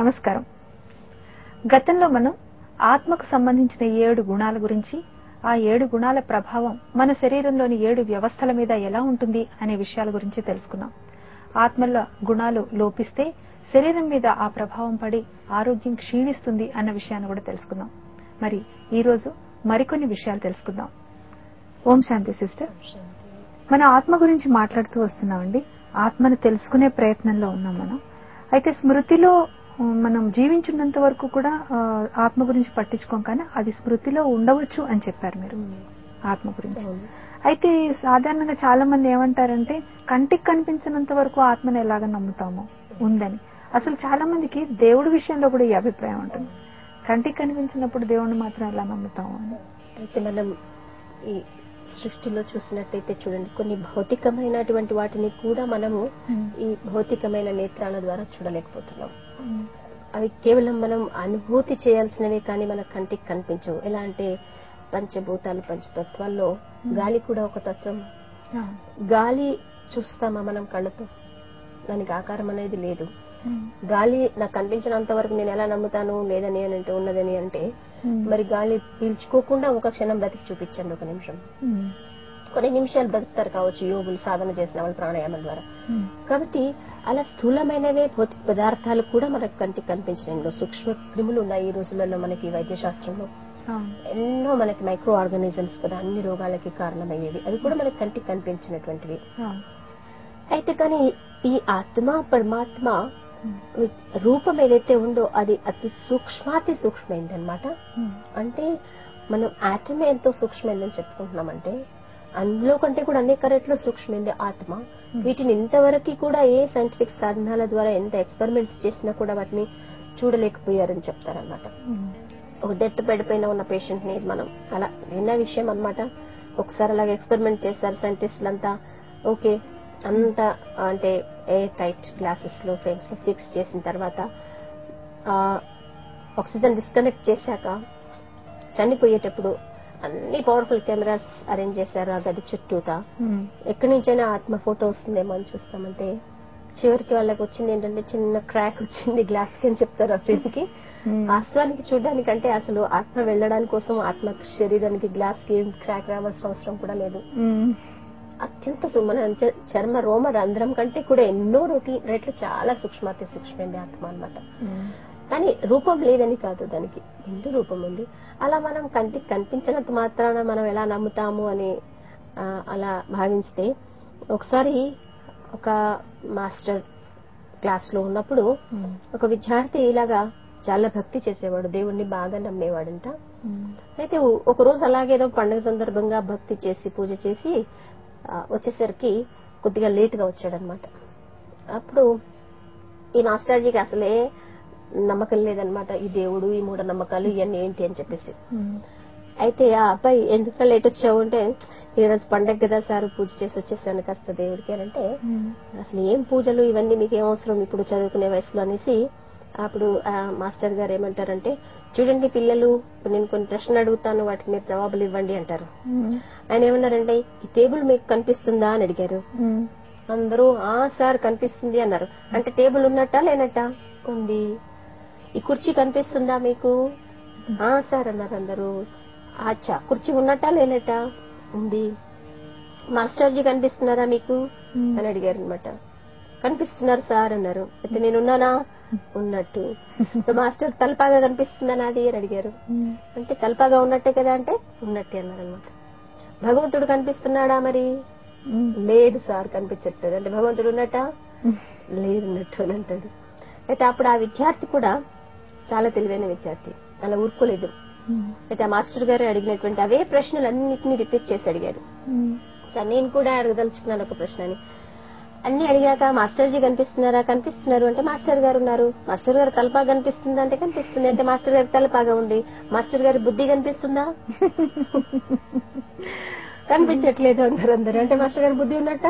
నమస్కారం గతంలో మనం ఆత్మకు సంబంధించిన ఏడు గుణాల గురించి ఆ ఏడు గుణాల ప్రభావం మన శరీరంలోని ఏడు వ్యవస్థల మీద ఎలా ఉంటుంది అనే విషయాల గురించి తెలుసుకున్నాం ఆత్మల గుణాలు లోపిస్తే శరీరం మీద ఆ ప్రభావం పడి ఆరోగ్యం క్షీణిస్తుంది అన్న విషయాన్ని కూడా తెలుసుకుందాం మరి ఈ రోజు మరికొన్ని విషయాలు తెలుసుకుందాం ఓం శాంతి సిస్టర్ మన ఆత్మ గురించి మాట్లాడుతూ వస్తున్నామండి ఆత్మను తెలుసుకునే ప్రయత్నంలో ఉన్నాం మనం అయితే స్మృతిలో ఆ, మనం జీవించున్నంత వరకు కూడా ఆ, ఆత్మ గురించి పట్టించుకోం కానీ అది స్మృతిలో ఉండవచ్చు అని చెప్పారు మీరు ఆత్మ గురించి అయితే సాధారణంగా చాలా మంది ఏమంటారంటే కంటికి కనిపించినంత వరకు ఆత్మను ఎలాగ నమ్ముతాము ఉందని అసలు చాలా మందికి దేవుడి విషయంలో కూడా ఈ అభిప్రాయం ఉంటుంది కంటికి కనిపించినప్పుడు దేవుడిని మాత్రం ఎలా నమ్ముతాము అని అయితే మనం ఈ సృష్టిలో చూసినట్టయితే చూడండి కొన్ని భౌతికమైనటువంటి వాటిని కూడా మనము ఈ భౌతికమైన నేత్రాల ద్వారా చూడలేకపోతున్నాం అవి కేవలం మనం అనుభూతి చేయాల్సినవే కానీ మన కంటికి కనిపించవు ఎలా అంటే పంచభూతాలు పంచతత్వాల్లో గాలి కూడా ఒక తత్వం ఆ, గాలి చూస్తామా మనం కళ్ళతో దానికి ఆకారం అనేది లేదు గాలి నాకు కనిపించినంత వరకు నేను ఎలా నమ్ముతాను లేదని అని అంటే ఉన్నదని అంటే మరి గాలి పీల్చుకోకుండా ఒక క్షణం బ్రతికి చూపించండి ఒక నిమిషం ఉమ్, కొన్ని నిమిషాలు బ్రతుకుతారు కావచ్చు యోగులు సాధన చేసిన వాళ్ళు ప్రాణాయామం ద్వారా ఉమ్, కాబట్టి అలా స్థూలమైనవే భౌతిక పదార్థాలు కూడా మనకు కంటికి కనిపించడంలో సూక్ష్మ క్రిములు ఉన్నాయి ఈ రోజులలో మనకి వైద్య శాస్త్రంలో అవును. ఎన్నో మనకి మైక్రో ఆర్గానిజమ్స్ కదా అన్ని రోగాలకి కారణమయ్యేవి అవి కూడా మనకి కంటికి కనిపించినటువంటివి అవును. అయితే కానీ ఈ ఆత్మ పరమాత్మ ఉమ్, రూపం ఏదైతే ఉందో అది అతి సూక్ష్మాతి సూక్ష్మైందనమాట ఉమ్, అంటే మనం ఆటమే ఎంతో సూక్ష్మైందని చెప్పుకుంటున్నామంటే అందులో కంటే కూడా అనేక రెట్లు సూక్ష్మైంది ఆత్మ వీటిని ఇంతవరకు కూడా ఏ సైంటిఫిక్ సాధనాల ద్వారా ఎంత ఎక్స్పెరిమెంట్స్ చేసినా కూడా వాటిని చూడలేకపోయారని చెప్తారనమాట ఉమ్, ఒక డెత్ బెడ్ పైన ఉన్న పేషెంట్ ని మనం అలా విన్న విషయం అన్నమాట ఒకసారి అలాగే ఎక్స్పెరిమెంట్ చేశారు సైంటిస్టులు అంతా ఓకే అంతా అంటే ఎయిర్ టైట్ గ్లాసెస్ లో ఫ్రేమ్స్ లో ఫిక్స్ చేసిన తర్వాత ఆ ఆక్సిజన్ డిస్కనెక్ట్ చేశాక చనిపోయేటప్పుడు అన్ని పవర్ఫుల్ కెమెరాస్ అరేంజ్ చేశారు ఆ గది చుట్టూతా ఉమ్, ఎక్కడి నుంచైనా ఆత్మ ఫోటో వస్తుందేమో అని చూస్తామంటే చివరికి వాళ్ళకి వచ్చింది ఏంటంటే చిన్న క్రాక్ వచ్చింది గ్లాస్ కి అని చెప్తారు ఆ ఫ్రేమ్ కి ఉమ్, వాస్తవానికి చూడడానికంటే అసలు ఆత్మ వెళ్ళడానికి కోసం ఆత్మ శరీరానికి గ్లాస్ కి ఏం క్రాక్ రావాల్సిన అవసరం కూడా లేదు ఉమ్, అత్యంత సు- మన చ- చర్మ రోమ రంధ్రం కంటే కూడా ఎన్నో రెట్లు రెట్లు చాలా సూక్ష్మాతి సూక్ష్మైంది ఆత్మ అన్నమాట ఉమ్, కానీ రూపం లేదని కాదు దానికి బిందు రూపం ఉంది అలా మనం కంటికి కనిపించినంత మాత్రాన మనం ఎలా నమ్ముతాము అని ఆ, అలా భావించితే ఒకసారి ఒక మాస్టర్ క్లాస్ లో ఉన్నప్పుడు ఉమ్, ఒక విద్యార్థి ఇలాగా చాలా భక్తి చేసేవాడు దేవుణ్ణి బాగా నమ్మేవాడంట ఉమ్, అయితే ఓ- ఒక రోజు అలాగేదో పండుగ సందర్భంగా భక్తి చేసి పూజ చేసి ఆ, వచ్చేసరికి కొద్దిగా లేట్ గా వచ్చాడనమాట అప్పుడు ఈ మాస్టర్జీకి అసలే నమ్మకం లేదనమాట ఈ దేవుడు ఈ మూఢ నమ్మకాలు ఇవన్నీ ఏంటి అని చెప్పేసి ఉమ్, అయితే ఆ అబ్బాయి ఎందుకు లేట్ వచ్చావు అంటే ఈ రోజు పండగ కదా సార్ పూజ చేసి వచ్చేసాను కాస్త దేవుడికి అని అంటే ఉమ్, అసలు ఏం పూజలు ఇవన్నీ మీకు ఏం అవసరం ఇప్పుడు చదువుకునే వయసులో అనేసి అప్పుడు ఆ మాస్టర్ గారు ఏమంటారంటే చూడండి పిల్లలు ఇప్పుడు నేను కొన్ని ప్రశ్నలు అడుగుతాను వాటికి మీరు జవాబులు ఇవ్వండి అంటారు ఉమ్, ఆయన ఏమన్నారంటే ఈ టేబుల్ మీకు కనిపిస్తుందా అని అడిగారు ఉమ్, అందరూ ఆ సార్ కనిపిస్తుంది అన్నారు అంటే టేబుల్ ఉన్నట్టా లేనట్టా ఉంది ఈ కుర్చీ కనిపిస్తుందా మీకు ఆ సార్ అన్నారు అందరూ అచ్చా కుర్చీ ఉన్నట్టా లేనట్టా ఉంది మాస్టర్జీ కనిపిస్తున్నారా మీకు ఉమ్, అని అడిగారు అనమాట కనిపిస్తున్నారు సార్ అన్నారు అయితే నేనున్నానా ఉన్నట్టు సో మాస్టర్ తలపాగా కనిపిస్తుందా నాది అని అడిగారు ఉమ్, అంటే తలపాగా ఉన్నట్టే కదా అంటే ఉన్నట్టే అన్నారు అనమాట భగవంతుడు కనిపిస్తున్నాడా మరి ఉమ్, లేదు సార్ కనిపించట్లేదు అంటే భగవంతుడు ఉన్నట్ట ఉమ్, లేదు ఉన్నట్టు అని అంటాడు అయితే అప్పుడు ఆ విద్యార్థి కూడా చాలా తెలివైన విద్యార్థి అలా ఊరుకోలేదు ఉమ్, అయితే ఆ మాస్టర్ గారు అడిగినటువంటి అవే ప్రశ్నలు అన్నింటినీ రిపీట్ చేసి అడిగారు ఉమ్, సార్ నేను కూడా అడగదలుచుకున్నాను ఒక ప్రశ్నని అన్ని అడిగాక మాస్టర్జీ కనిపిస్తున్నారా కనిపిస్తున్నారు అంటే మాస్టర్ గారు ఉన్నారు మాస్టర్ గారు తలపాగా కనిపిస్తుందా అంటే కనిపిస్తుంది అంటే మాస్టర్ గారి తలపాగా ఉంది మాస్టర్ గారి బుద్ధి కనిపిస్తుందా కనిపించట్లేదు అంటారు అందరు అంటే మాస్టర్ గారి బుద్ధి ఉన్నట్ట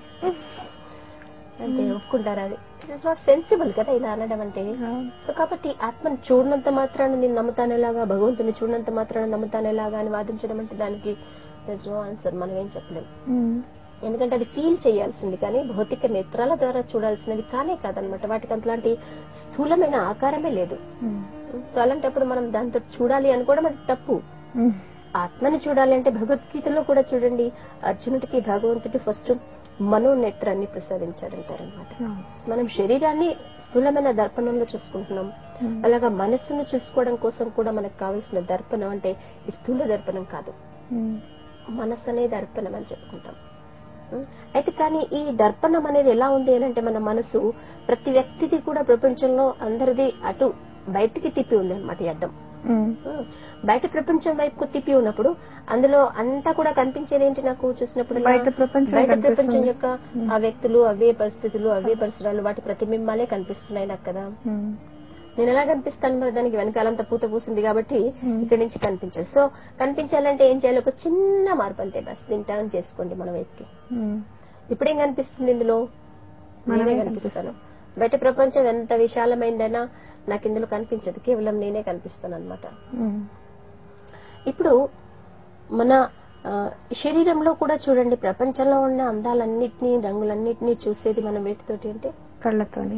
అంటే ఒప్పుకుంటారా అది ఇట్స్ నాట్ సెన్సిబుల్ కదా ఇలా అనడం అంటే అవును. సో కాబట్టి ఆత్మను చూడనంత మాత్రాన నేను నమ్ముతానేలాగా భగవంతుని చూడనంత మాత్రాన నమ్ముతానేలాగా అని వాదించడం అంటే దానికి నో ఆన్సర్ మనం ఏం చెప్పలేం ఉమ్, ఎందుకంటే అది ఫీల్ చేయాల్సింది కానీ భౌతిక నేత్రాల ద్వారా చూడాల్సినది కానే కాదనమాట వాటికి అంతలాంటి స్థూలమైన ఆకారమే లేదు ఉమ్. సో అలాంటప్పుడు మనం దాంతో చూడాలి అనుకోవడం అది తప్పు ఉమ్. ఆత్మని చూడాలి అంటే భగవద్గీతలో కూడా చూడండి అర్జునుడికి భగవంతుడు ఫస్ట్ మనోనేత్రాన్ని ప్రసాదించాడంటారనమాట అవును. మనం శరీరాన్ని స్థూలమైన దర్పణంలో చూసుకుంటున్నాం ఉమ్. అలాగా మనస్సును చూసుకోవడం కోసం కూడా మనకు కావాల్సిన దర్పణం అంటే ఈ స్థూల దర్పణం కాదు ఉమ్. మనస్సు అనే దర్పణం అని చెప్పుకుంటాం ఉం? అయితే కానీ ఈ దర్పణం అనేది ఎలా ఉంది అని అంటే మన మనసు ప్రతి వ్యక్తిది కూడా ప్రపంచంలో అందరిది అటు బయటికి తిప్పి ఉంది అనమాట ఈ అడ్డం ఉమ్. ఉం. బయట ప్రపంచం వైపుకు తిప్పి ఉన్నప్పుడు అందులో అంతా కూడా కనిపించేది ఏంటి నాకు చూసినప్పుడు బయట ప్రపంచమే బయట ప్రపంచం కనిపిస్తుంది. యొక్క ఆ వ్యక్తులు అవే పరిస్థితులు అవే పరిసరాలు వాటి ప్రతిబింబాలే కనిపిస్తున్నాయి నాకు కదా ఉమ్. నేను ఎలా కనిపిస్తాను మరి దానికి వెనకాలంతా పూత పూసింది కాబట్టి Hmm. ఇక్కడి నుంచి కనిపించదు సో కనిపించాలంటే ఏం చేయాలి ఒక చిన్న మార్పు అంతే బస్ దీన్ని టర్న్ చేసుకోండి మన వైపుకి ఉమ్. ఇప్పుడేం కనిపిస్తుంది ఇందులో మనమే నేనే కనిపిస్తాను బయట ప్రపంచం ఎంత విశాలమైందైనా నాకు ఇందులో కనిపించదు కేవలం నేనే కనిపిస్తాను అనమాట ఉమ్. ఇప్పుడు మన ఆ, శరీరంలో కూడా చూడండి ప్రపంచంలో ఉన్న అందాలన్నిటినీ రంగులన్నిటినీ చూసేది మనం వేటితోటి అంటే కళ్ళతోని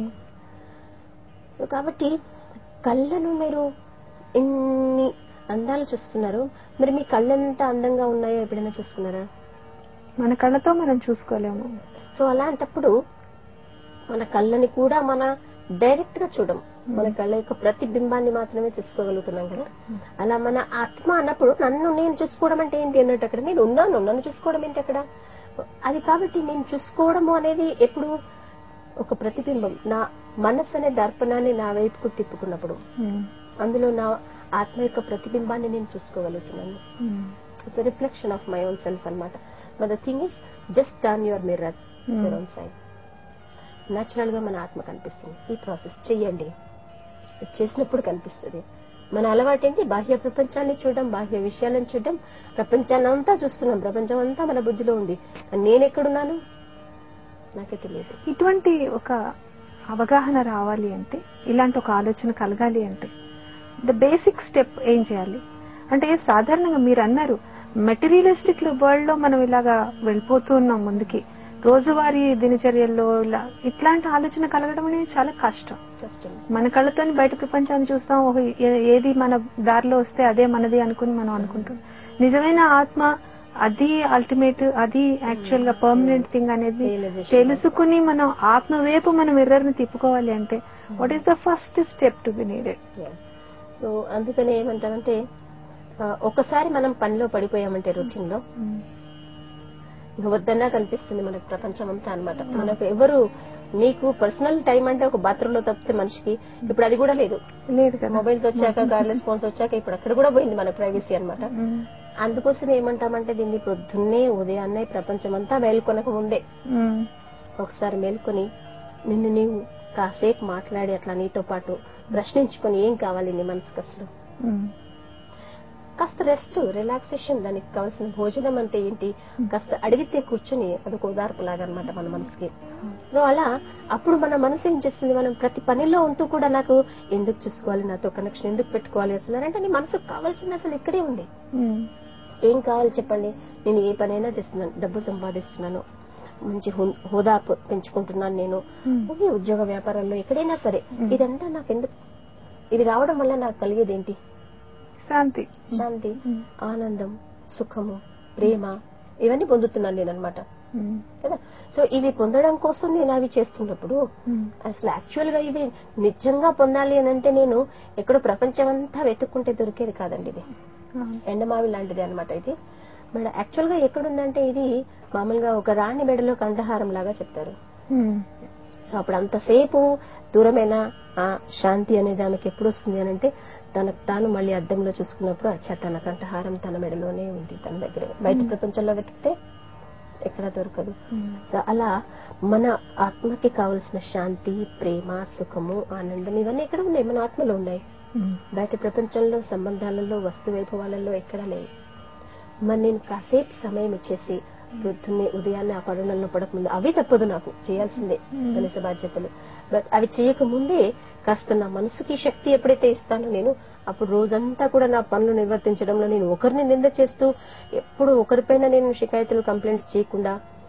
కాబట్టి కళ్ళను మీరు ఎన్ని అందాలు చూస్తున్నారు మరి మీ కళ్ళు ఎంత అందంగా ఉన్నాయో ఎప్పుడైనా చూసుకున్నారా మన కళ్ళతో మనం చూసుకోలేము సో అలాంటప్పుడు మన కళ్ళని కూడా మన డైరెక్ట్ గా చూడం మన కళ్ళ యొక్క ప్రతిబింబాన్ని మాత్రమే చూసుకోగలుగుతున్నాం కదా అలా మన ఆత్మ అన్నప్పుడు నన్ను నేను చూసుకోవడం అంటే ఏంటి అన్నట్టు అక్కడ నేను ఉన్నాను నన్ను చూసుకోవడం ఏంటి అక్కడ అది కాబట్టి నేను చూసుకోవడము అనేది ఎప్పుడు ఒక ప్రతిబింబం నా మనస్సు అనే దర్పణాన్ని నా వైపుకు తిప్పుకున్నప్పుడు ఉమ్. అందులో నా ఆత్మ యొక్క ప్రతిబింబాన్ని నేను చూసుకోగలుగుతున్నాను um. It's reflection of my own self అనమాట but the thing is just turn your mirror Hmm. Your own side natural గా మన ఆత్మ కనిపిస్తుంది ఈ ప్రాసెస్ చెయ్యండి ఇది చేసినప్పుడు కనిపిస్తుంది మన అలవాటు ఏంటి బాహ్య ప్రపంచాన్ని చూడడం బాహ్య విషయాలను చూడడం ప్రపంచాన్ని అంతా చూస్తున్నాం ప్రపంచం అంతా మన బుద్ధిలో ఉంది కానీ నేను ఎక్కడున్నాను నాకే తెలియదు ఇటువంటి ఒక అవగాహన రావాలి అంటే ఇలాంటి ఒక ఆలోచన కలగాలి అంటే ద బేసిక్ స్టెప్ ఏం చేయాలి అంటే సాధారణంగా మీరు అన్నారు మెటీరియలిస్టిక్ వరల్డ్ లో మనం ఇలాగా వెళ్ళిపోతూ ఉన్నాం ముందుకి రోజువారీ దినచర్యల్లో ఇలా ఇట్లాంటి ఆలోచన కలగడం అనేది చాలా కష్టం కష్టం మన కళ్ళతోని బయట ప్రపంచాన్ని చూస్తాం ఓహో, ఏ- ఏది మన దారిలో వస్తే అదే మనది అనుకుని మనం అనుకుంటాం నిజమైన ఆత్మ అది అల్టిమేట్ అది యాక్చువల్ గా పర్మనెంట్ థింగ్ అనేది Realization. తెలుసుకుని మనం ఆత్మ వైపు మనం మిర్రర్ ని తిప్పుకోవాలి అంటే what is the first step to be needed so అందుకని ఏమంటామంటే ఆ, ఒకసారి మనం పనిలో పడిపోయామంటే రొటీన్ లో ఇక వద్దన్నా కనిపిస్తుంది మనకు ప్రపంచం అంతా అనమాట మనకు ఎవరు మీకు పర్సనల్ టైం అంటే ఒక బాత్రూమ్ లో తప్పితే మనిషికి ఇప్పుడు అది కూడా లేదు లేదు కదా మొబైల్స్ వచ్చాక కార్డ్లెస్ ఫోన్స్ వచ్చాక ఇప్పుడు అక్కడ కూడా పోయింది మన ప్రైవసీ అన్నమాట ఉమ్. అందుకోసం ఏమంటామంటే దీన్ని పొద్దున్నే ఉదయాన్నే ప్రపంచం అంతా మేల్కొనక ముందే ఉమ్. ఒకసారి మేల్కొని నిన్ను నీవు కాసేపు మాట్లాడి అట్లా నీతో పాటు ప్రశ్నించుకొని ఏం కావాలి నీ మనసుకు అసలు ఉమ్. కాస్త రెస్ట్ రిలాక్సేషన్ దానికి కావాల్సిన భోజనం అంటే ఏంటి కాస్త అడిగితే కూర్చుని అదొక ఓదార్పు లాగా అనమాట మన మనసుకి సో అలా అప్పుడు మన మనసు ఏం చేస్తుంది మనం ప్రతి పనిలో ఉంటూ కూడా నాకు ఎందుకు చూసుకోవాలి నాతో కనెక్షన్ ఎందుకు పెట్టుకోవాలి అసలు అంటే నీ మనసుకు కావాల్సింది అసలు ఇక్కడే ఉంది ఉమ్. ఏం కావాలి చెప్పండి నేను ఏ పనైనా చేస్తున్నాను డబ్బు సంపాదిస్తున్నాను మంచి హో- హోదా పె- పెంచుకుంటున్నాను నేను Hmm. ఓకే ఉద్యోగ వ్యాపారాల్లో ఎక్కడైనా సరే Hmm. ఇదంతా నాకు ఎందుకు ఇది రావడం వల్ల నాకు కలిగేది ఏంటి శాంతి శాంతి Hmm. ఆనందం సుఖము ప్రేమ ఇవన్నీ పొందుతున్నాను నేను అనమాట ఉమ్. కదా సో ఇవి పొందడం కోసం నేను అవి చేస్తున్నప్పుడు ఉమ్. అసలు యాక్చువల్ గా ఇవి నిజంగా పొందాలి అని అంటే నేను ఎక్కడో ప్రపంచం అంతా వెతుక్కుంటే దొరికేది కాదండి ఇది అవును. ఎండమావి లాంటిది అనమాట ఇది మరి యాక్చువల్ గా ఎక్కడుందంటే ఇది మామూలుగా ఒక రాణి మెడలో కంఠహారం లాగా చెప్తారు ఉమ్. సో అప్పుడు అంతసేపు దూరమైన ఆ శాంతి అనేది ఆమెకి ఎప్పుడు వస్తుంది అని అంటే తనకు తాను మళ్ళీ అద్దంలో చూసుకున్నప్పుడు అచ్చా తన కంఠహారం తన మెడలోనే ఉంది తన దగ్గరే బయట ప్రపంచంలో వెతికితే ఎక్కడ దొరకదు ఉమ్. సో అలా మన ఆత్మకి కావలసిన శాంతి ప్రేమ సుఖము ఆనందం ఇవన్నీ ఎక్కడ ఉన్నాయి మన ఆత్మలో ఉన్నాయి ఉమ్. బయట ప్రపంచంలో సంబంధాలలో వస్తు వైభవాలలో ఎక్కడా లేవు మరి నేను కాసేపు సమయం ఇచ్చేసి వృద్ధుని ఉదయాన్నే ఆ పనులలో పడకముందు అవి తప్పదు నాకు చేయాల్సిందే Hmm. కనీస బాధ్యతలు బట్ అవి చేయక ముందే కాస్త నా మనసుకి శక్తి ఎప్పుడైతే ఇస్తానో నేను అప్పుడు రోజంతా కూడా నా పనులు నిర్వర్తించడంలో నేను ఒకరిని నింద చేస్తూ ఎప్పుడు ఒకరిపైన నేను షికాయతులు కంప్లైంట్స్ చేయకుండా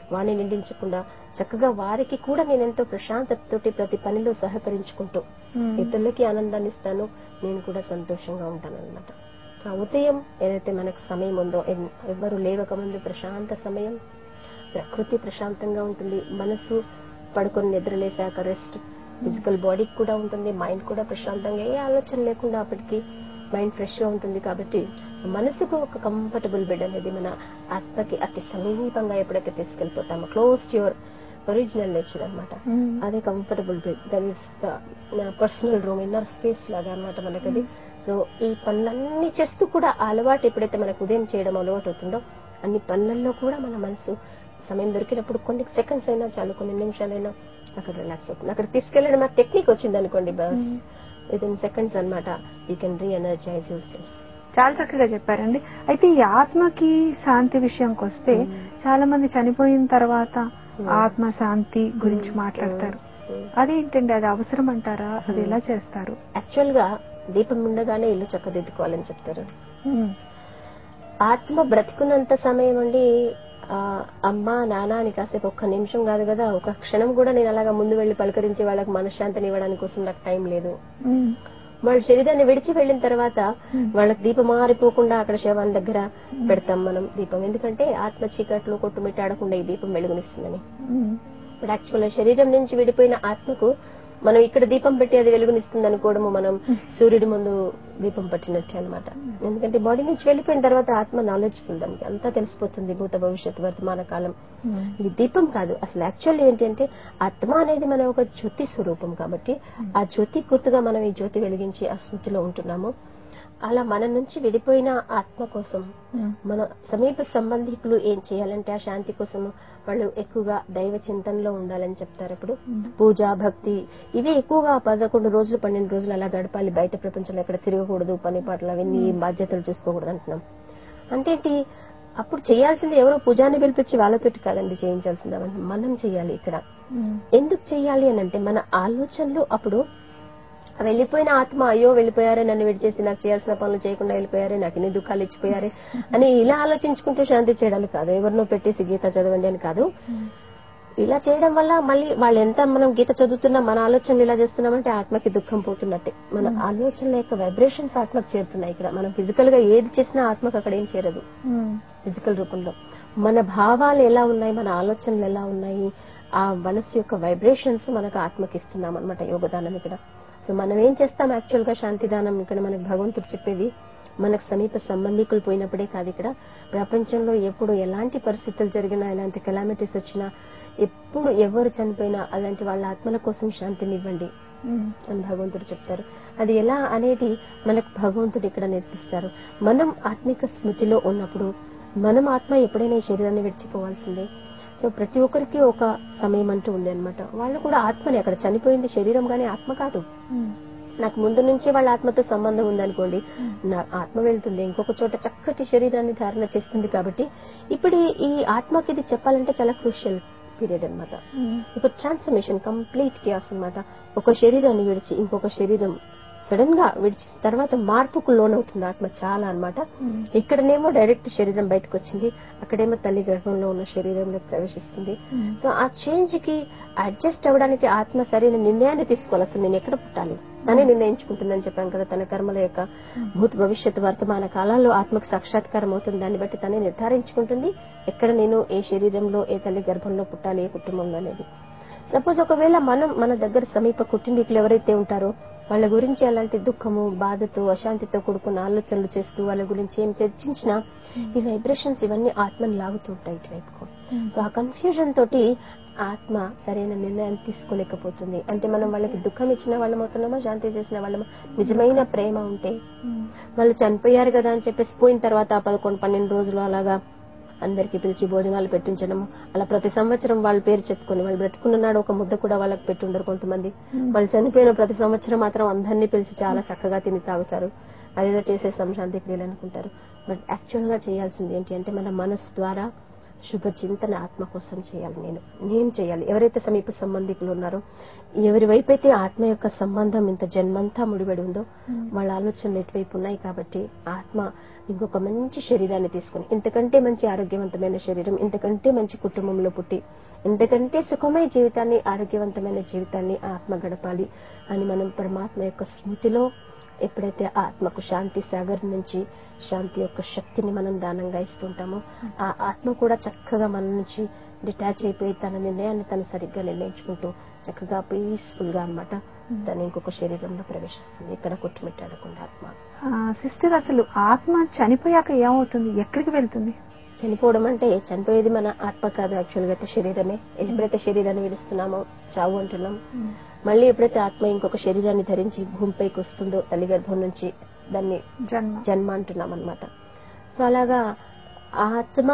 వాడిని నిందించకుండా చక్కగా వారికి కూడా నేను ఎంతో ప్రశాంతతతోటి ప్రతి పనిలో సహకరించుకుంటూ మ్మ్. ఇతరులకి ఆనందాన్ని ఇస్తాను నేను కూడా సంతోషంగా ఉంటాను అనమాట సో ఆ ఉదయం ఏదైతే మనకు సమయం ఉందో ఎన్- ఎవ్వరు లేవక ముందు ప్రశాంత సమయం ప్రకృతి ప్రశాంతంగా ఉంటుంది మనసు పడుకొని నిద్రలేసాక రెస్ట్ ఫిజికల్ బాడీకి కూడా ఉంటుంది మైండ్ కూడా ప్రశాంతంగా ఏ ఆలోచన లేకుండా అప్పటికి మైండ్ ఫ్రెష్ గా ఉంటుంది కాబట్టి మనసుకు ఒక కంఫర్టబుల్ బెడ్ అనేది మన ఆత్మకి అతి సమీపంగా ఎప్పుడైతే తీసుకెళ్లిపోతామో close to your original nature అన్నమాట మ్మ్. అదే comfortable bed that is the personal room inner space లాగా అనమాట మనకది సో ఈ పనులన్నీ చేస్తూ కూడా ఆ అలవాటు ఎప్పుడైతే మనకు ఉదయం చేయడం అలవాటు అవుతుందో అన్ని పనులలో కూడా మన మనసు సమయం దొరికినప్పుడు కొన్ని సెకండ్స్ అయినా చాలు కొన్ని నిమిషాలైనా అక్కడ రిలాక్స్ అవుతుంది అక్కడ తీసుకెళ్ళడం ఆ టెక్నిక్ వచ్చింది అనుకోండి బస్ మ్మ్. విత్ ఇన్ సెకండ్స్ అనమాట you can reenergize use చాలా చక్కగా చెప్పారండి అయితే ఈ ఆత్మకి శాంతి విషయంకి వస్తే చాలా మంది చనిపోయిన తర్వాత ఆత్మ శాంతి గురించి మాట్లాడతారు అదేంటండి అది అవసరం అంటారా అది ఎలా చేస్తారు యాక్చువల్ గా దీపం ఉండగానే ఇల్లు చక్కదిద్దుకోవాలని చెప్తారు మ్మ్. ఆత్మ బ్రతికున్నంత సమయం అండి ఆ, అమ్మ నాన్న అని కాసేపు ఒక్క నిమిషం కాదు కదా ఒక క్షణం కూడా నేను అలాగా ముందు వెళ్లి పలకరించి వాళ్ళకి మనశ్శాంతిని ఇవ్వడానికి కోసం నాకు టైం లేదు మ్మ్. వాళ్ళ శరీరాన్ని విడిచి వెళ్ళిన తర్వాత వాళ్ళకి దీపం మారిపోకుండా అక్కడ శవాల దగ్గర పెడతాం మనం దీపం ఎందుకంటే ఆత్మ చీకట్లు కొట్టుమిట్టాడకుండా ఈ దీపం వెలుగునిస్తుందని మ్మ్. ఇప్పుడు యాక్చువల్ శరీరం నుంచి విడిపోయిన ఆత్మకు మనం ఇక్కడ దీపం పెట్టి అది వెలుగునిస్తుంది అనుకోవడము మనం సూర్యుడి ముందు దీపం పట్టినట్టే అన్నమాట ఎందుకంటే బాడీ నుంచి వెళ్ళిపోయిన తర్వాత ఆత్మ నాలెడ్జ్ఫుల్ దానికి అంతా తెలిసిపోతుంది భూత భవిష్యత్ వర్తమాన కాలం మ్మ్. ఇది దీపం కాదు అసలు యాక్చువల్ ఏంటంటే ఆత్మ అనేది మన ఒక జ్యోతి స్వరూపం కాబట్టి ఆ జ్యోతి గుర్తుగా మనం ఈ జ్యోతి వెలిగించి ఆ స్మృతిలో ఉంటున్నాము అలా మన నుంచి విడిపోయిన ఆత్మ కోసం మ్మ్. మన సమీప సంబంధికులు ఏం చేయాలంటే ఆ శాంతి కోసం వాళ్ళు ఎక్కువగా దైవ చింతనలో ఉండాలని చెప్తారు ఇప్పుడు పూజ భక్తి ఇవి ఎక్కువగా పదకొండు రోజులు పన్నెండు రోజులు అలా గడపాలి బయట ప్రపంచంలో ఎక్కడ తిరగకూడదు పని పాటలు అవన్నీ ఏం బాధ్యతలు చూసుకోకూడదు అంటున్నాం అంటే ఏంటి అప్పుడు చేయాల్సింది ఎవరో పూజాని పిలిపించి వాళ్ళతోటి కాదండి చేయించాల్సింది అవన్నీ మనం చేయాలి ఇక్కడ మ్మ్. ఎందుకు చేయాలి అని అంటే మన ఆలోచనలు అప్పుడు ఆ వెళ్ళిపోయిన ఆత్మ అయ్యో వెళ్ళిపోయారే నన్ను విడిచేసి నాకు చేయాల్సిన పనులు చేయకుండా వెళ్ళిపోయారే నాకు ఇన్ని దుఃఖాలు ఇచ్చిపోయారే అని ఇలా ఆలోచించుకుంటూ శాంతి చేయడానికి కాదు ఎవరినో పెట్టేసి గీత చదవండి అని కాదు ఇలా చేయడం వల్ల మళ్ళీ వాళ్ళు ఎంత మనం గీత చదువుతున్నా మన ఆలోచనలు ఇలా చేస్తున్నామంటే ఆత్మకి దుఃఖం పోతున్నట్టే మన ఆలోచనల యొక్క వైబ్రేషన్స్ ఆత్మకు చేరుతున్నాయి ఇక్కడ మనం ఫిజికల్ గా ఏది చేసినా ఆత్మకు అక్కడ ఏం చేరదు మ్మ్. ఫిజికల్ రూపంలో మన భావాలు ఎలా ఉన్నాయి మన ఆలోచనలు ఎలా ఉన్నాయి ఆ మనసు యొక్క వైబ్రేషన్స్ మనకు ఆత్మకి ఇస్తున్నాం అనమాట యోగదానం ఇక్కడ సో మనం ఏం చేస్తాం యాక్చువల్ గా శాంతిదానం ఇక్కడ మనకు భగవంతుడు చెప్పేది మనకు సమీప సంబంధికులు పోయినప్పుడే కాదు ఇక్కడ ప్రపంచంలో ఎప్పుడు ఎలాంటి పరిస్థితులు జరిగినా ఎలాంటి కెలామిటీస్ వచ్చినా ఎప్పుడు ఎవరు చనిపోయినా అలాంటి వాళ్ళ ఆత్మల కోసం శాంతిని ఇవ్వండి మ్మ్. అని భగవంతుడు చెప్తారు అది ఎలా అనేది మనకు భగవంతుడు ఇక్కడ నేర్పిస్తారు మనం ఆత్మిక స్మృతిలో ఉన్నప్పుడు మనం ఆత్మ ఎప్పుడైనా ఈ శరీరాన్ని విడిచిపోవాల్సిందే సో ప్రతి ఒక్కరికి ఒక సమయం అంటూ ఉంది అనమాట వాళ్ళు కూడా ఆత్మని అక్కడ చనిపోయింది శరీరం గానీ ఆత్మ కాదు మ్మ్. నాకు ముందు నుంచి వాళ్ళ ఆత్మతో సంబంధం ఉందనుకోండి నా ఆత్మ వెళ్తుంది ఇంకొక చోట చక్కటి శరీరాన్ని ధారణ చేస్తుంది కాబట్టి ఇప్పుడు ఈ- ఈ ఆత్మకి ఇది చెప్పాలంటే చాలా క్రూషియల్ పీరియడ్ అన్నమాట మ్మ్. ఇప్పుడు ట్రాన్స్ఫర్మేషన్ కంప్లీట్ క్యాస్ అన్నమాట ఒక శరీరాన్ని విడిచి ఇంకొక శరీరం సడన్ గా విడిచి తర్వాత మార్పుకు లోనవుతుంది ఆత్మ చాలా అన్నమాట మ్మ్. ఇక్కడనేమో డైరెక్ట్ శరీరం బయటకు వచ్చింది అక్కడేమో తల్లి గర్భంలో ఉన్న శరీరంలోకి ప్రవేశిస్తుంది మ్మ్. సో ఆ చేంజ్ కి అడ్జస్ట్ అవ్వడానికి ఆత్మ సరైన నిర్ణయాన్ని తీసుకోవాలి అసలు నేను ఎక్కడ పుట్టాలి అని నిర్ణయించుకుంటుందని చెప్పాను కదా తన కర్మల యొక్క భూత భవిష్యత్తు వర్తమాన కాలాల్లో ఆత్మకు సాక్షాత్కారం అవుతుంది దాన్ని బట్టి తనే నిర్ధారించుకుంటుంది ఎక్కడ నేను ఏ శరీరంలో ఏ తల్లి గర్భంలో పుట్టాలి ఏ కుటుంబంలో అనేది సపోజ్ ఒకవేళ మనం మన దగ్గర సమీప కుటుంబీకులు ఎవరైతే ఉంటారో వాళ్ళ గురించి అలాంటి దుఃఖము బాధతో అశాంతితో కూడుకున్న ఆలోచనలు చేస్తూ వాళ్ళ గురించి ఏం చర్చించినా ఈ వైబ్రేషన్స్ ఇవన్నీ ఆత్మను లాగుతూ ఉంటాయి ఇటువైపుకు మ్మ్. సో ఆ కన్ఫ్యూజన్ తోటి ఆత్మ సరైన నిర్ణయాన్ని తీసుకోలేకపోతుంది అంటే మనం వాళ్ళకి దుఃఖం ఇచ్చిన వాళ్ళం అవుతున్నామా శాంతి చేసిన వాళ్ళమా నిజమైన ప్రేమ ఉంటే మ్మ్. వాళ్ళు చనిపోయారు కదా అని చెప్పేసి పోయిన తర్వాత ఆ పదకొండు పన్నెండు రోజులు అలాగా అందరికి పిలిచి భోజనాలు పెట్టించడం అలా ప్రతి సంవత్సరం వాళ్ళ పేరు చెప్పుకొని వాళ్ళు బ్రతుకున్న నాడు ఒక ముద్ద కూడా వాళ్ళకి పెట్టుండరు కొంతమంది వాళ్ళు చనిపోయిన ప్రతి సంవత్సరం మాత్రం అందరినీ పిలిచి చాలా చక్కగా తిని తాగుతారు అదేదో చేసే సంశాంతి క్రియలు అనుకుంటారు బట్ యాక్చువల్ గా చేయాల్సింది ఏంటి అంటే మన మనసు ద్వారా శుభ చింతన ఆత్మ కోసం చేయాలి నేను నేను చేయాలి ఎవరైతే సమీప సంబంధికులు ఉన్నారో ఎవరి వైపు అయితే ఆత్మ యొక్క సంబంధం ఇంత జన్మంతా ముడిపడి ఉందో వాళ్ళ ఆలోచనలు ఎటువైపు ఉన్నాయి కాబట్టి ఆత్మ ఇంకొక మంచి శరీరాన్ని తీసుకుని ఇంతకంటే మంచి ఆరోగ్యవంతమైన శరీరం ఇంతకంటే మంచి కుటుంబంలో పుట్టి ఇంతకంటే సుఖమయ జీవితాన్ని ఆరోగ్యవంతమైన జీవితాన్ని ఆత్మ గడపాలి అని మనం పరమాత్మ యొక్క స్మృతిలో ఎప్పుడైతే ఆత్మకు శాంతి సాగర్ నుంచి శాంతి యొక్క శక్తిని మనం దానంగా ఇస్తుంటామో ఆ ఆత్మ కూడా చక్కగా మన నుంచి డిటాచ్ అయిపోయి తన నిర్ణయాన్ని తను సరిగ్గా నిర్ణయించుకుంటూ చక్కగా పీస్ఫుల్ గా అన్నమాట తను ఇంకొక శరీరంలో ప్రవేశిస్తుంది ఇక్కడ కొట్టుమిట్టాడకుండా ఆత్మ సిస్టర్ అసలు ఆత్మ చనిపోయాక ఏమవుతుంది ఎక్కడికి వెళ్తుంది చనిపోవడం అంటే చనిపోయేది మన ఆత్మ కాదు యాక్చువల్ గా అయితే శరీరమే ఎప్పుడైతే శరీరాన్ని విడుస్తున్నామో చావు అంటున్నాం మళ్ళీ ఎప్పుడైతే ఆత్మ ఇంకొక శరీరాన్ని ధరించి భూమిపైకి వస్తుందో తల్లి గర్భం నుంచి దాన్ని జన్మ జన్మ అంటున్నాం అనమాట సో అలాగా ఆ ఆత్మ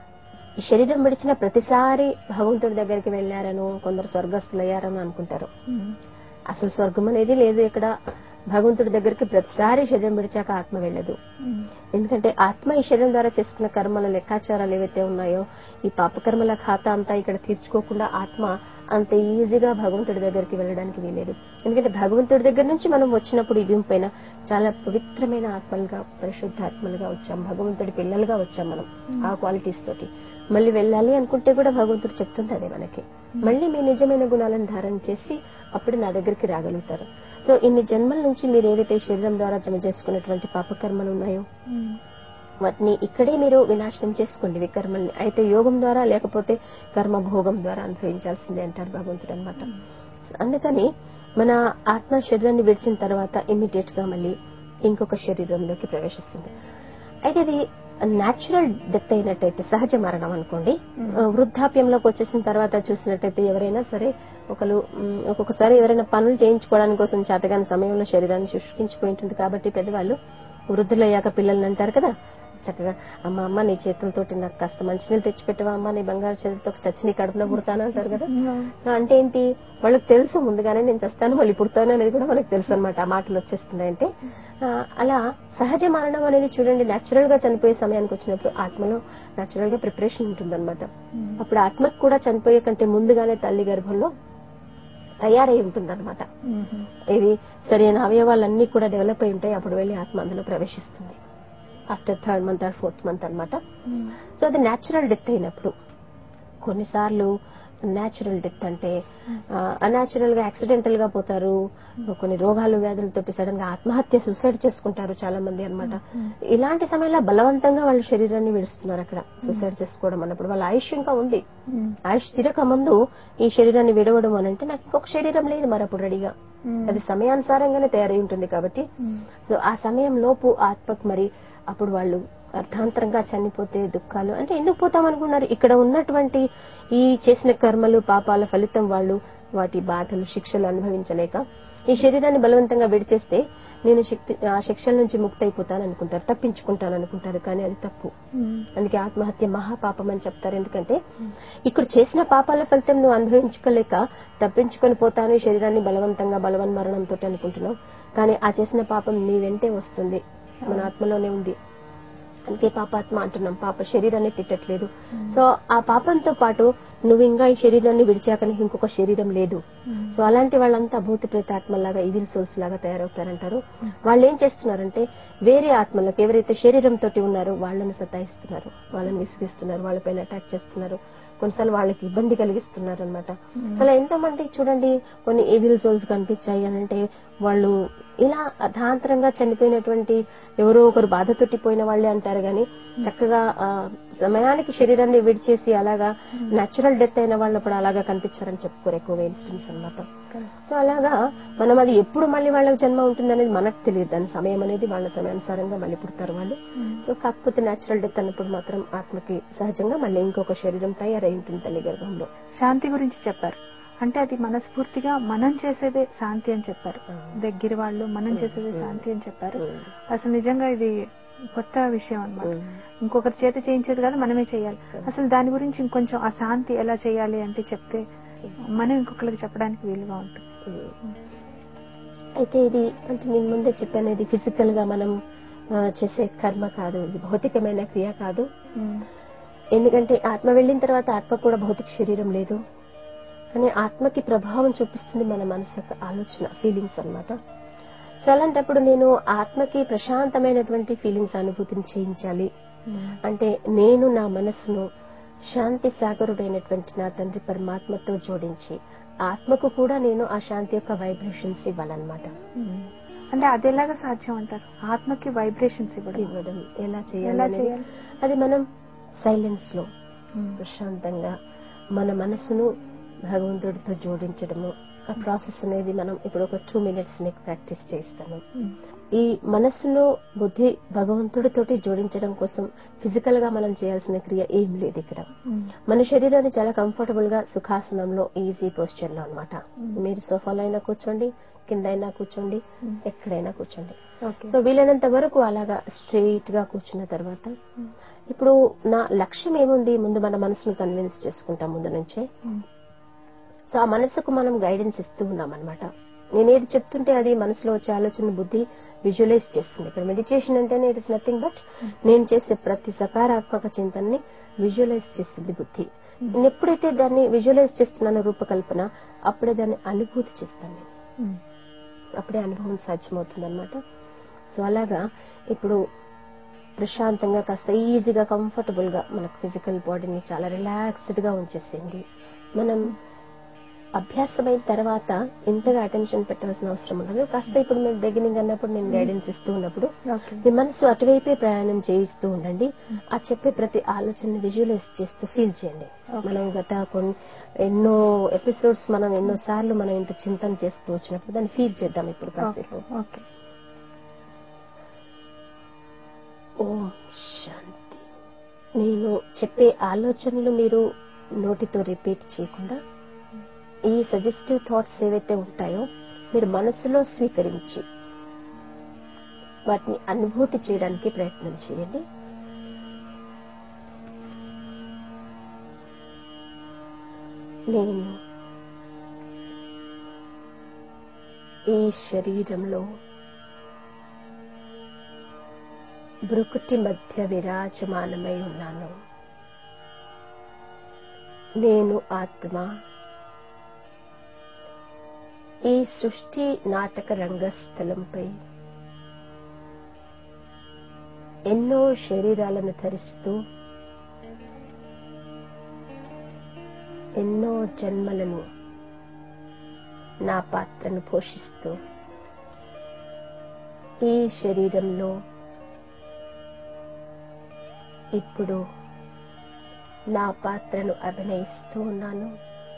ఈ శరీరం విడిచిన ప్రతిసారి భగవంతుడి దగ్గరికి వెళ్లారను కొందరు స్వర్గస్థులు అయ్యారని అనుకుంటారు ఉమ్. అసలు స్వర్గం అనేది లేదు ఇక్కడ భగవంతుడి దగ్గరికి ప్రతిసారి శరీరం విడిచాక ఆత్మ వెళ్ళదు ఉమ్. ఎందుకంటే ఆత్మ ఈ శరీరం ద్వారా చేసుకున్న కర్మల లెక్కాచారాలు ఏవైతే ఉన్నాయో ఈ పాపకర్మల ఖాతా అంతా ఇక్కడ తీర్చుకోకుండా ఆత్మ అంత ఈజీగా భగవంతుడి దగ్గరికి వెళ్ళడానికి వీలేదు ఎందుకంటే భగవంతుడి దగ్గర నుంచి మనం వచ్చినప్పుడు ఈ భూమి పైన చాలా పవిత్రమైన ఆత్మలుగా పరిశుద్ధ ఆత్మలుగా వచ్చాం భగవంతుడి పిల్లలుగా వచ్చాం మనం ఆ క్వాలిటీస్ తోటి మళ్ళీ వెళ్ళాలి అనుకుంటే కూడా భగవంతుడు చెప్తుంది అదే మనకి మళ్ళీ మీ నిజమైన గుణాలను ధారణ చేసి అప్పుడు నా దగ్గరికి రాగలుగుతారు సో ఇన్ని జన్మల నుంచి మీరు ఏదైతే ఈ శరీరం ద్వారా జమ చేసుకున్నటువంటి పాపకర్మలు ఉన్నాయో ఉమ్. వాటిని ఇక్కడే మీరు వినాశనం చేసుకోండి వికర్మల్ని అయితే యోగం ద్వారా లేకపోతే కర్మ భోగం ద్వారా అనుభవించాల్సిందే అంటారు భగవంతుడు అనమాట అందుకని మన ఆత్మ శరీరాన్ని విడిచిన తర్వాత ఇమ్మీడియట్ గా మళ్ళీ ఇంకొక శరీరంలోకి ప్రవేశిస్తుంది అయితే ఇది న్యాచురల్ డెత్ అయినట్టయితే సహజ మరణం అనుకోండి ఆ, వృద్ధాప్యంలోకి వచ్చేసిన తర్వాత చూసినట్టయితే ఎవరైనా సరే ఒకరు మ్, ఒక్కొక్కసారి ఎవరైనా పనులు చేయించుకోవడానికి కోసం చేతగాని సమయంలో శరీరాన్ని శుష్కించిపోయి ఉంటుంది కాబట్టి పెద్దవాళ్ళు వృద్ధులయ్యాక పిల్లల్ని అంటారు కదా చక్కగా అమ్మ అమ్మ నీ చేతులతోటి నాకు కాస్త మంచినీళ్ళు తెచ్చిపెట్టవా అమ్మ నీ బంగారు చేతులతో చచ్చి నీ కడుపులో పుడతాను అంటారు కదా అంటే ఏంటి వాళ్ళకి తెలుసు ముందుగానే నేను చస్తాను మళ్ళీ పుడతాను అనేది కూడా మనకు తెలుసు అనమాట ఆ మాటలు వచ్చేస్తున్నాయంటే ఆ, అలా సహజ మరణం అనేది చూడండి నేచురల్ గా చనిపోయే సమయానికి వచ్చినప్పుడు ఆత్మలో నేచురల్ గా ప్రిపరేషన్ ఉంటుందన్నమాట అప్పుడు ఆత్మకు కూడా చనిపోయే కంటే ముందుగానే తల్లి గర్భంలో తయారై ఉంటుందన్నమాట ఉమ్. ఇది సరైన అవయవాలన్నీ కూడా డెవలప్ అయి ఉంటాయి అప్పుడు వెళ్ళి ఆత్మ అందులో ప్రవేశిస్తుంది after third month or fourth month అన్నమాట ఉమ్. సో అది న్యాచురల్ డెత్ అయినప్పుడు కొన్నిసార్లు న్యాచురల్ డెత్ అంటే అన్యాచురల్ గా యాక్సిడెంటల్ గా పోతారు కొన్ని రోగాలు వ్యాధులతోటి సడన్ గా ఆత్మహత్య సూసైడ్ చేసుకుంటారు చాలా మంది అన్నమాట ఇలాంటి సమయంలో బలవంతంగా వాళ్ళ శరీరాన్ని విడుస్తున్నారు అక్కడ సూసైడ్ చేసుకోవడం అన్నప్పుడు వాళ్ళ ఆయుష్ ఇంకా ఉంది ఉమ్. ఆయుష్ తిరక ముందు ఈ శరీరాన్ని విడవడం అని అంటే నాకు ఇంకొక శరీరం లేదు మరి అప్పుడు రెడీగా ఉమ్. అది సమయానుసారంగానే తయారై ఉంటుంది కాబట్టి ఉమ్. సో ఆ సమయం లోపు ఆత్మకు మరి అప్పుడు వాళ్ళు అర్థాంతరంగా చనిపోతే దుఃఖాలు అంటే ఎందుకు పోతాం అనుకున్నారు ఇక్కడ ఉన్నటువంటి ఈ చేసిన కర్మలు పాపాల ఫలితం వాళ్ళు వాటి బాధలు శిక్షలు అనుభవించలేక ఈ శరీరాన్ని బలవంతంగా విడిచేస్తే నేను శక్తి ఆ శిక్షల నుంచి ముక్తి అయిపోతాను అనుకుంటారు తప్పించుకుంటాను అనుకుంటారు కానీ అది తప్పు ఉమ్. అందుకే ఆత్మహత్య మహాపాపం అని చెప్తారు ఎందుకంటే ఇక్కడ చేసిన పాపాల ఫలితం నువ్వు అనుభవించుకోలేక తప్పించుకొని పోతాను ఈ శరీరాన్ని బలవంతంగా బలవన్ మరణంతో అనుకుంటున్నావు కానీ ఆ చేసిన పాపం నీ వెంటే వస్తుంది మన ఆత్మలోనే ఉంది అందుకే పాపాత్మ అంటున్నాం పాప శరీరాన్ని తిట్టట్లేదు సో ఆ పాపంతో పాటు నువ్వు ఇంకా ఈ శరీరాన్ని విడిచాక నీకు ఇంకొక శరీరం లేదు సో అలాంటి వాళ్ళంతా భూత ప్రేతాత్మలాగా ఈవిల్ సోల్స్ లాగా తయారవుతారంటారు వాళ్ళు ఏం చేస్తున్నారంటే వేరే ఆత్మలకు ఎవరైతే శరీరంతో ఉన్నారో వాళ్ళని సతాయిస్తున్నారు వాళ్ళని విసిగిస్తున్నారు వాళ్ళపైన అటాక్ చేస్తున్నారు కొన్నిసార్లు వాళ్ళకి ఇబ్బంది కలిగిస్తున్నారు అనమాట అలా ఎంతో మంది చూడండి కొన్ని ఈవిల్ సోల్స్ కనిపించాయి అని అంటే వాళ్ళు ఇలా అర్ధాంతరంగా చనిపోయినటువంటి ఎవరో ఒకరు బాధతోటిపోయిన వాళ్ళే అంటారు గాని చక్కగా ఆ సమయానికి శరీరాన్ని విడిచేసి అలాగా నేచురల్ డెత్ అయిన వాళ్ళప్పుడు అలాగా కనిపించారని చెప్పుకోరు ఎక్కువ ఇన్సిడెంట్స్ అన్నమాట సో అలాగా మనం అది ఎప్పుడు మళ్ళీ వాళ్ళకి జన్మ ఉంటుందనేది మనకు తెలియదు దాని సమయం అనేది వాళ్ళ సమయానుసారంగా మళ్ళీ పుడతారు వాళ్ళు సో కాకపోతే నేచురల్ డెత్ అన్నప్పుడు మాత్రం ఆత్మకి సహజంగా మళ్ళీ ఇంకొక శరీరం తయారై ఉంటుంది తల్లి గర్భంలో శాంతి గురించి చెప్పారు అంటే అది మనస్ఫూర్తిగా మనం చేసేదే శాంతి అని చెప్పారు దగ్గర వాళ్ళు మనం చేసేదే శాంతి అని చెప్పారు అసలు నిజంగా ఇది కొత్త విషయం అన్నమాట ఇంకొకరి చేత చేయించేది కాదు మనమే చేయాలి అసలు దాని గురించి ఇంకొంచెం ఆ శాంతి ఎలా చేయాలి అంటే చెప్తే మనం ఇంకొకరికి చెప్పడానికి వీలుగా ఉంటుంది అయితే ఇది అంటే నేను ముందే చెప్పాను ఇది ఫిజికల్ గా మనం ఆ, చేసే కర్మ కాదు ఇది భౌతికమైన క్రియ కాదు ఎందుకంటే ఆత్మ వెళ్ళిన తర్వాత ఆత్మ కూడా భౌతిక శరీరం లేదు కానీ ఆత్మకి ప్రభావం చూపిస్తుంది మన మనసు యొక్క ఆలోచన ఫీలింగ్స్ అన్నమాట సో అలాంటప్పుడు నేను ఆత్మకి ప్రశాంతమైనటువంటి ఫీలింగ్స్ అనుభూతిని చేయించాలి అంటే నేను నా మనసును శాంతి సాగరుడైనటువంటి నా తండ్రి పరమాత్మతో జోడించి ఆత్మకు కూడా నేను ఆ శాంతి యొక్క వైబ్రేషన్స్ ఇవ్వాలన్నమాట అంటే అది ఎలాగా సాధ్యం అంటారు ఆత్మకి వైబ్రేషన్స్ ఇవ్వడం ఇవ్వడం ఎలా ఎలా చేయాలి అనేది చేయాలి అది మనం సైలెన్స్ లో ప్రశాంతంగా మన మనసును భగవంతుడితో జోడించడము ఆ ప్రాసెస్ అనేది మనం ఇప్పుడు ఒక టూ మినిట్స్ మీకు ప్రాక్టీస్ చేస్తాను ఈ మనసును బుద్ధి భగవంతుడితోటి జోడించడం కోసం ఫిజికల్ గా మనం చేయాల్సిన క్రియ ఏం లేదు ఇక్కడ మన శరీరాన్ని చాలా కంఫర్టబుల్ గా సుఖాసనంలో ఈజీ పోస్చర్ లో అనమాట మీరు సోఫాలో అయినా కూర్చోండి కింద అయినా కూర్చోండి ఎక్కడైనా కూర్చోండి ఓకే సో వీలైనంత వరకు అలాగా స్ట్రెయిట్ గా కూర్చున్న తర్వాత ఇప్పుడు నా లక్ష్యం ఏముంది ముందు మన మనసును కన్విన్స్ చేసుకుంటాం ముందు నుంచే సో ఆ మనసుకు మనం గైడెన్స్ ఇస్తూ ఉన్నాం అనమాట నేను ఏది చెప్తుంటే అది మనసులో వచ్చే ఆలోచన బుద్ధి విజువలైజ్ చేస్తుంది ఇక్కడ మెడిటేషన్ అంటేనే ఇట్ ఇస్ నథింగ్ బట్ నేను చేసే ప్రతి సకారాత్మక చింతనని విజువలైజ్ చేస్తుంది బుద్ధి నేను ఎప్పుడైతే దాన్ని విజువలైజ్ చేస్తున్నానో రూపకల్పన అప్పుడే దాన్ని అనుభూతి చేస్తాను నేను అప్పుడే అనుభవం సాధ్యమవుతుంది అనమాట సో అలాగా ఇప్పుడు ప్రశాంతంగా కాస్త ఈజీగా కంఫర్టబుల్ గా మనకు ఫిజికల్ బాడీని చాలా రిలాక్స్డ్ గా ఉంచేసింది మనం అభ్యాసమైన తర్వాత ఇంతగా అటెన్షన్ పెట్టాల్సిన అవసరం ఉండదు కాస్త ఇప్పుడు మీరు బిగినింగ్ అన్నప్పుడు నేను గైడెన్స్ ఇస్తూ ఉన్నప్పుడు ఓకే మీ మనసు అటువైపే ప్రయాణం చేయిస్తూ ఉండండి ఆ చెప్పే ప్రతి ఆలోచనని విజువలైజ్ చేస్తూ ఫీల్ చేయండి Okay. మనం గత కొన్ని ఎన్నో ఎపిసోడ్స్ మనం ఎన్నో సార్లు మనం ఇంత చింతన చేస్తూ వచ్చినప్పుడు దాన్ని ఫీల్ చేద్దాం ఇప్పుడు కాసేపు ఓకే ఓం శాంతి నేను చెప్పే ఆలోచనలు మీరు నోటితో రిపీట్ చేయకుండా ఈ సజెస్టివ్ థాట్స్ ఏవైతే ఉంటాయో మీరు మనసులో స్వీకరించి వాటిని అనుభూతి చేయడానికి ప్రయత్నం చేయండి నేను ఈ శరీరంలో బ్రుకుటి మధ్య విరాజమానమై ఉన్నాను నేను ఆత్మ ఈ సృష్టి నాటక రంగస్థలంపై ఎన్నో శరీరాలను ధరిస్తూ ఎన్నో జన్మలను నా పాత్రను పోషిస్తూ ఈ శరీరంలో ఇప్పుడు నా పాత్రను అభినయిస్తూ ఉన్నాను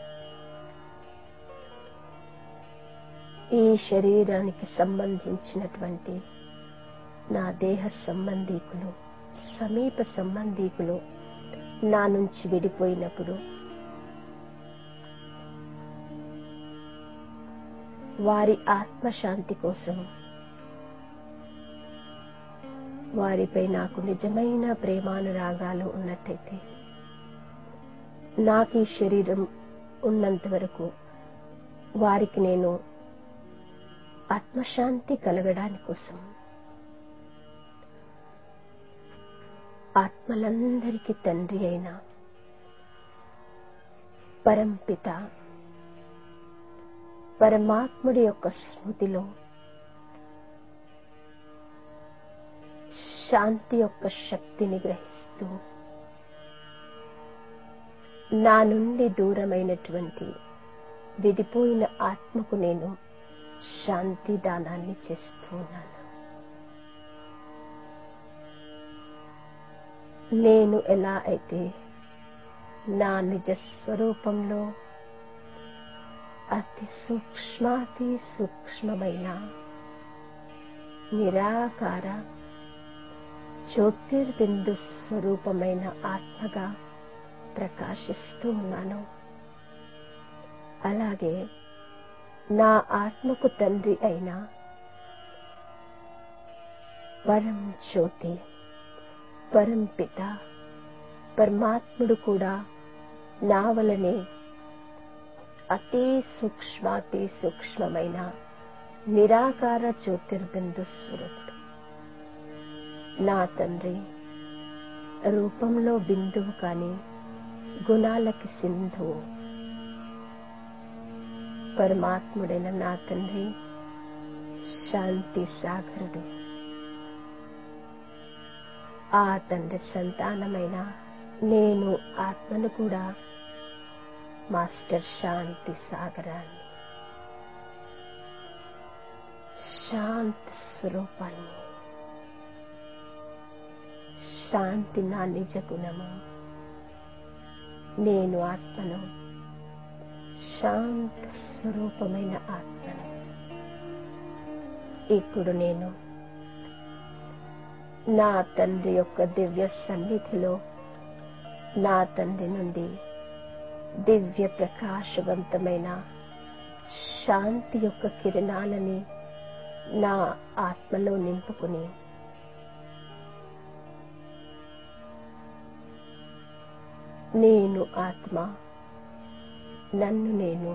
ఈ శరీరానికి సంబంధించినటువంటి నా దేహ సంబంధీకులు సమీప సంబంధీకులు నా నుంచి విడిపోయినప్పుడు వారి ఆత్మశాంతి కోసం వారిపై నాకు నిజమైన ప్రేమానురాగాలు ఉన్నట్టయితే నాకు ఈ శరీరం ఉన్నంత వరకు వారికి నేను ఆత్మశాంతి కలగడాని కోసం ఆత్మలందరికీ తండ్రి అయిన పరంపిత పరమాత్ముడి యొక్క స్మృతిలో శాంతి యొక్క శక్తిని గ్రహిస్తూ నా నుండి దూరమైనటువంటి విడిపోయిన ఆత్మకు నేను శాంతి దానాన్ని చేస్తూ ఉన్నాను నేను ఎలా అయితే నా నిజ స్వరూపంలో అతి సూక్ష్మాతి సూక్ష్మమైన నిరాకార జ్యోతిర్బిందు స్వరూపమైన ఆత్మగా ప్రకాశిస్తూ ఉన్నాను అలాగే నా ఆత్మకు తండ్రి అయిన పరం జ్యోతి పరంపిత పరమాత్ముడు కూడా నా వలనే అతి సూక్ష్మాతి సూక్ష్మమైన నిరాకార జ్యోతిర్బిందు స్వరూపుడు నా తండ్రి రూపంలో బిందువు కాని గుణాలకి సింధువు పరమాత్ముడైన నా తండ్రి శాంతి సాగరుడు ఆ తండ్రి సంతానమైన నేను ఆత్మను కూడా మాస్టర్ శాంతి సాగరాన్ని శాంతి స్వరూపాన్ని శాంతి నా నిజ గుణము నేను ఆత్మను శాంత స్వరూపమైన ఆత్మను ఇప్పుడు నేను నా తండ్రి యొక్క దివ్య సన్నిధిలో నా తండ్రి నుండి దివ్య ప్రకాశవంతమైన శాంతి యొక్క కిరణాలని నా ఆత్మలో నింపుకుని నేను ఆత్మ నన్ను నేను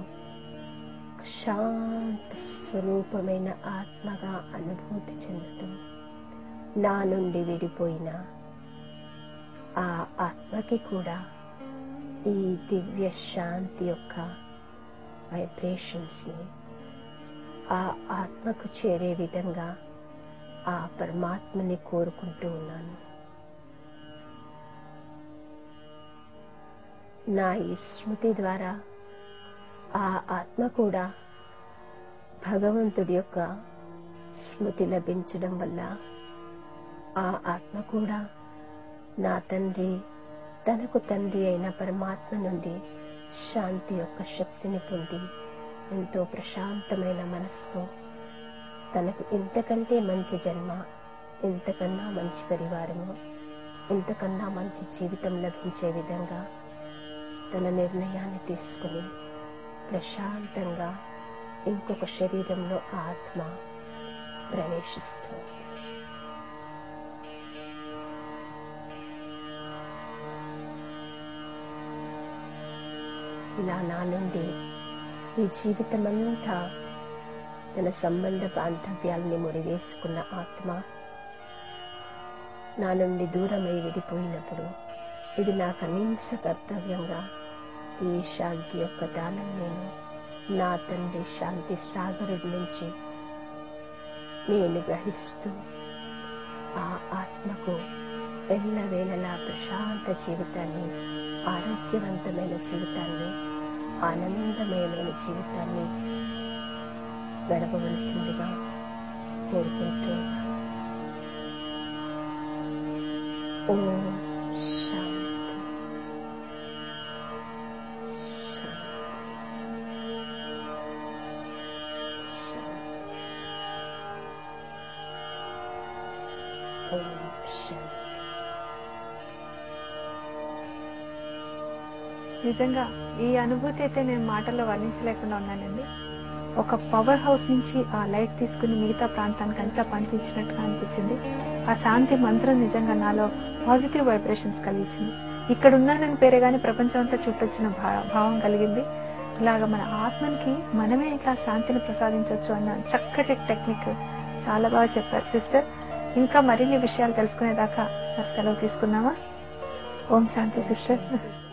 శాంత స్వరూపమైన ఆత్మగా అనుభూతి చెందుతూ నా నుండి విడిపోయిన ఆ ఆత్మకి కూడా ఈ దివ్య శాంతి యొక్క వైబ్రేషన్స్ ని ఆ ఆత్మకు చేరే విధంగా ఆ పరమాత్మని కోరుకుంటూ ఉన్నాను నా ఈ స్మృతి ద్వారా ఆ ఆత్మ కూడా భగవంతుడి యొక్క స్మృతి లభించడం వల్ల ఆ ఆత్మ కూడా నా తండ్రి తనకు తండ్రి అయిన పరమాత్మ నుండి శాంతి యొక్క శక్తిని పొంది ఎంతో ప్రశాంతమైన మనసుతో తనకు ఇంతకంటే మంచి జన్మ ఇంతకన్నా మంచి పరివారము ఇంతకన్నా మంచి జీవితం లభించే విధంగా తన నిర్ణయాన్ని తీసుకుని ప్రశాంతంగా ఇంకొక శరీరంలో ఆత్మ ప్రవేశిస్తుంది ఇలా నా నుండి ఈ జీవితమంతా తన సంబంధ బాంధవ్యాల్ని ముడివేసుకున్న ఆత్మ నా నుండి దూరమై విడిపోయినప్పుడు ఇది నా కనీస కర్తవ్యంగా ఈ శాంతి యొక్క దానం నేను నా తండ్రి శాంతి సాగరుడి నుంచి నేను గ్రహిస్తూ ఆ ఆత్మకు ఎల్లవేళలా ప్రశాంత జీవితాన్ని ఆరోగ్యవంతమైన జీవితాన్ని ఆనందమయమైన జీవితాన్ని గడపవలసిందిగా కోరుకుంటూ ఓం శాంతి శాంతి శాంతి ఓం శాంతి నిజంగా ఈ అనుభూతి అయితే నేను మాటల్లో వర్ణించలేకుండా ఉన్నానండి ఒక పవర్ హౌస్ నుంచి ఆ లైట్ తీసుకుని మిగతా ప్రాంతానికి అంతా పంచించినట్టుగా అనిపించింది ఆ శాంతి మంత్రం నిజంగా నాలో పాజిటివ్ వైబ్రేషన్స్ కలిగించింది ఇక్కడ ఉన్నానని పేరే గాని ప్రపంచం అంతా చుట్టొచ్చిన భా- భావం కలిగింది ఇలాగ మన ఆత్మనికి మనమే ఇట్లా శాంతిని ప్రసాదించవచ్చు అన్న చక్కటి టెక్నిక్ చాలా బాగా చెప్పారు సిస్టర్ ఇంకా మరిన్ని విషయాలు తెలుసుకునేదాకా మరి సెలవు తీసుకుందామా ఓం శాంతి సిస్టర్